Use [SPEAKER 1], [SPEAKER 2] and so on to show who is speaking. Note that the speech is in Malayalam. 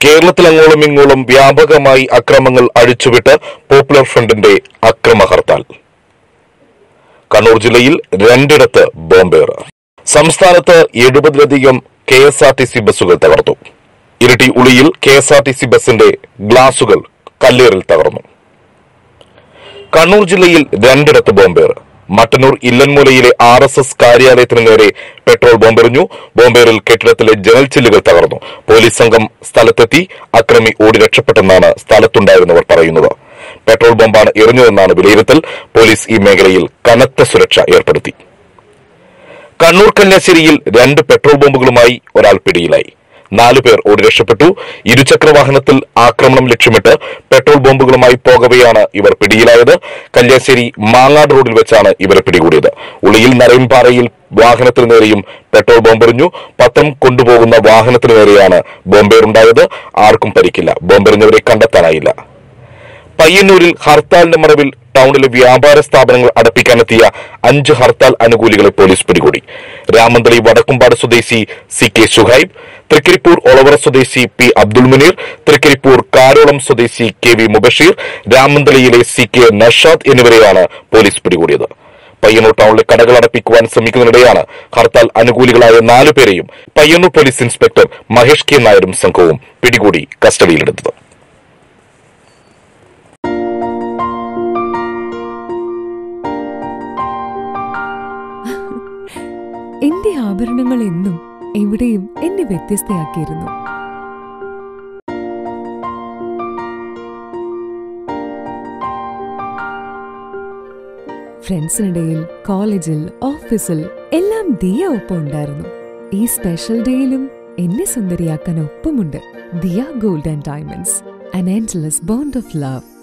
[SPEAKER 1] കേരളത്തിലങ്ങോളം ഇങ്ങോളം വ്യാപകമായി അക്രമങ്ങൾ അഴിച്ചുവിട്ട് പോപ്പുലർ ഫ്രണ്ടിന്റെ അക്രമ ഹർത്താൽ കണ്ണൂർ ജില്ലയിൽ രണ്ടിടത്ത് ബോംബേർ സംസ്ഥാനത്ത് എഴുപതിലധികം K S R T C ബസ്സുകൾ തകർത്തു Iritty Uliyil K S R T C ബസിന്റെ ഗ്ലാസുകൾ കല്ലേറിൽ തകർന്നു കണ്ണൂർ ജില്ലയിൽ രണ്ടിടത്ത് ബോംബേർ മട്ടന്നൂർ ഇല്ലൻമൂലയിലെ ആർ എസ് എസ് കാര്യാലയത്തിന് നേരെ പെട്രോൾ ബോംബെറിഞ്ഞു ബോംബേറിൽ കെട്ടിടത്തിലെ ജനൽ ചില്ലുകൾ തകർന്നു പോലീസ് സംഘം സ്ഥലത്തെത്തി അക്രമി ഓടി രക്ഷപ്പെട്ടെന്നാണ് സ്ഥലത്തുണ്ടായിരുന്നവർ പറയുന്നത് പെട്രോൾ ബോംബാണ് എറിഞ്ഞതെന്നാണ് വിലയിരുത്തൽ പോലീസ് ഈ മേഖലയിൽ കനത്ത സുരക്ഷ ഏർപ്പെടുത്തി കണ്ണൂർ കന്യാശ്ശേരിയിൽ രണ്ട് പെട്രോൾ ബോംബുകളുമായി ഒരാൾ പിടിയിലായി നാലു പേർ ഓടി രക്ഷപ്പെട്ടു ഇരുചക്ര വാഹനത്തിൽ ആക്രമണം ലക്ഷ്യമിട്ട് പെട്രോൾ ബോംബുകളുമായി പോകവെയാണ് ഇവർ പിടിയിലായത് കല്യാശ്ശേരി മാങ്ങാട് റോഡിൽ വെച്ചാണ് ഇവരെ പിടികൂടിയത് ഉളിയിൽ നരയൻപാറയിൽ വാഹനത്തിന് നേരെയും പെട്രോൾ ബോംബെറിഞ്ഞു പത്രം കൊണ്ടുപോകുന്ന വാഹനത്തിന് നേരെയാണ് ബോംബേറുണ്ടായത് ആർക്കും പരിക്കില്ല ബോംബെറിഞ്ഞവരെ കണ്ടെത്താനായില്ല പയ്യന്നൂരിൽ ഹർത്താലിന്റെ മറവിൽ ടൗണിലെ വ്യാപാര സ്ഥാപനങ്ങൾ അടപ്പിക്കാനെത്തിയ അഞ്ച് ഹർത്താൽ അനുകൂലികളെ പോലീസ് പിടികൂടി രാമന്തളി വടക്കുംപാട് സ്വദേശി സി കെ സുഹൈബ് തൃക്കരിപ്പൂർ ഒളവറ സ്വദേശി പി അബ്ദുൽ മുനീർ തൃക്കരിപ്പൂർ കാരോളം സ്വദേശി കെ വി മുബഷീർ രാമന്തളിയിലെ സി കെ നഷാദ് എന്നിവരെയാണ് പോലീസ് പിടികൂടിയത് പയ്യന്നൂർ ടൗണിലെ കടകൾ അടപ്പിക്കുവാൻ ശ്രമിക്കുന്നതിനിടെയാണ് ഹർത്താൽ അനുകൂലികളായ നാലുപേരെയും Payyanur police inspector Mahesh K നായരും സംഘവും പിടികൂടി കസ്റ്റഡിയിലെടുത്തത്
[SPEAKER 2] എന്റെ ആഭരണങ്ങൾ എന്നും എവിടെയും എന്നെ വ്യത്യസ്തയാക്കിയിരുന്നു ഫ്രണ്ട്സിനിടയിൽ കോളേജിൽ ഓഫീസിൽ എല്ലാം ദിയ ഒപ്പം ഉണ്ടായിരുന്നു ഈ സ്പെഷ്യൽ ഡേയിലും എന്നെ സുന്ദരിയാക്കാൻ ഒപ്പമുണ്ട് Diya gold and diamonds an endless bond of love